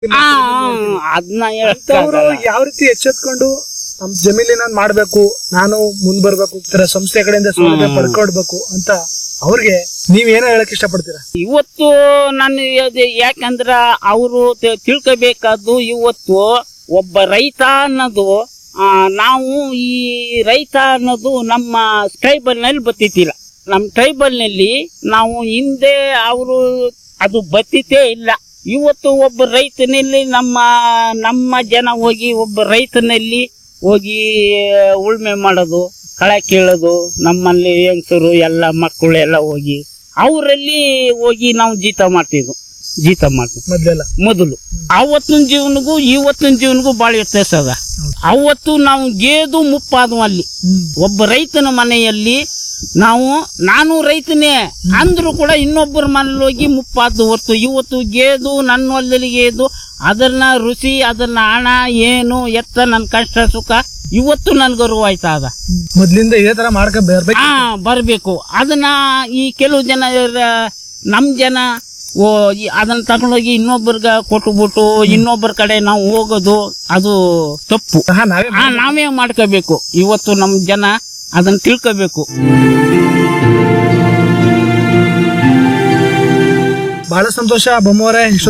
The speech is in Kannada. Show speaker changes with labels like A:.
A: ಅದನ್ನ
B: ಅವರು ಯಾವ ರೀತಿ ಎಚ್ಚೆತ್ಕೊಂಡು ನಮ್ ಜಮೀನಿನ ಮಾಡ್ಬೇಕು ನಾನು ಮುಂದ್ ಬರ್ಬೇಕು ಈ ತರ ಸಂಸ್ಥೆ ಕಡೆಯಿಂದ ಸೌಲಭ್ಯ ಪಡ್ಕೊಡ್ಬೇಕು ಅಂತ ಅವ್ರಿಗೆ ನೀವ್ ಏನೋ ಹೇಳಕ್ ಇಷ್ಟಪಡ್ತೀರಾ
A: ಇವತ್ತು ನಾನು ಅದು ಯಾಕಂದ್ರ ಅವರು ತಿಳ್ಕೋಬೇಕಾದ್ದು ಇವತ್ತು ಒಬ್ಬ ರೈತ ಅನ್ನೋದು ಆ, ನಾವು ಈ ರೈತ ಅನ್ನೋದು ನಮ್ಮ ಟ್ರೈಬಲ್ ನಲ್ಲಿ ಬತ್ತಿತ್ತಿಲ್ಲ ನಮ್ಮ ಟ್ರೈಬಲ್ ನಲ್ಲಿ ನಾವು ಹಿಂದೆ ಅವರು ಅದು ಬತ್ತಿತೇ ಇಲ್ಲ ಇವತ್ತು ಒಬ್ಬ ರೈತನಲ್ಲಿ ನಮ್ಮ ನಮ್ಮ ಜನ ಹೋಗಿ ಒಬ್ಬ ರೈತನಲ್ಲಿ ಹೋಗಿ ಉಳ್ಮೆ ಮಾಡೋದು ಕಳೆ ಕೀಳೋದು ನಮ್ಮಲ್ಲಿ ಹೆಂಗಸರು ಎಲ್ಲ ಮಕ್ಕಳು ಎಲ್ಲ ಹೋಗಿ ಅವರಲ್ಲಿ ಹೋಗಿ ನಾವು ಜೀತ ಮಾಡ್ತಿದ್ವು ಜೀತ ಮಾಡ್ತೀವಿ
B: ಮೊದ್ಲೆಲ್ಲ
A: ಮೊದಲು ಅವತ್ತಿನ ಜೀವನಗೂ ಇವತ್ತಿನ ಜೀವನಗೂ ಬಾಳ ವ್ಯತ್ಯಾಸ ಅದ ಅವತ್ತು ನಾವು ಗೇದು ಮುಪ್ಪಾದವು ಅಲ್ಲಿ
B: ಹ್ಮ್
A: ಒಬ್ಬ ರೈತನ ಮನೆಯಲ್ಲಿ ನಾವು ನಾನು ರೈತನೇ ಅಂದ್ರೂ ಕೂಡ ಇನ್ನೊಬ್ಬರ ಮನೇಲಿ ಹೋಗಿ ಮುಪ್ಪಾದ್ದು ಹೊರ್ತು ಇವತ್ತು ಗೇದು ನನ್ನ ಹೊಲದಲ್ಲಿ ಗೇದು ಅದನ್ನ ರುಚಿ ಅದನ್ನ ಹಣ ಏನು ಎತ್ತ ನನ್ನ ಕಷ್ಟ ಸುಖ ಇವತ್ತು ನನ್ಗೆ ಅರಿವು ಆಯ್ತಾ ಅದ
B: ಹ್ಮ್. ಮೊದ್ಲಿಂದ ಇದೇ ತರ ಮಾಡ್ಕೊಂಡ್ ಬರ್ಬೇಕು
A: ಆ ಬರಬೇಕು ಅದನ್ನ ಈ ಕೆಲವು ಜನ ಇರ- ನಮ್ ಜನ ಓ ಈ- ಅದನ್ನ ತಗೊಂಡೋಗಿ ಇನ್ನೊಬ್ಬರ್ಗ ಕೊಟ್ಬಿಟ್ಟು ಇನ್ನೊಬ್ಬರ ಕಡೆ ನಾವು ಹೋಗೋದು ಅದು ತಪ್ಪು
B: ಸಹ ನಾವೇ
A: ಆ ನಾವೇ ಮಾಡ್ಕೋಬೇಕು ಇವತ್ತು ನಮ್ ಜನ ಅದನ್ನ ತಿಳ್ಕೋಬೇಕು
B: ಬಹಳ ಸಂತೋಷ ಬೊಮ್ಮವರೇ ಇಷ್ಟು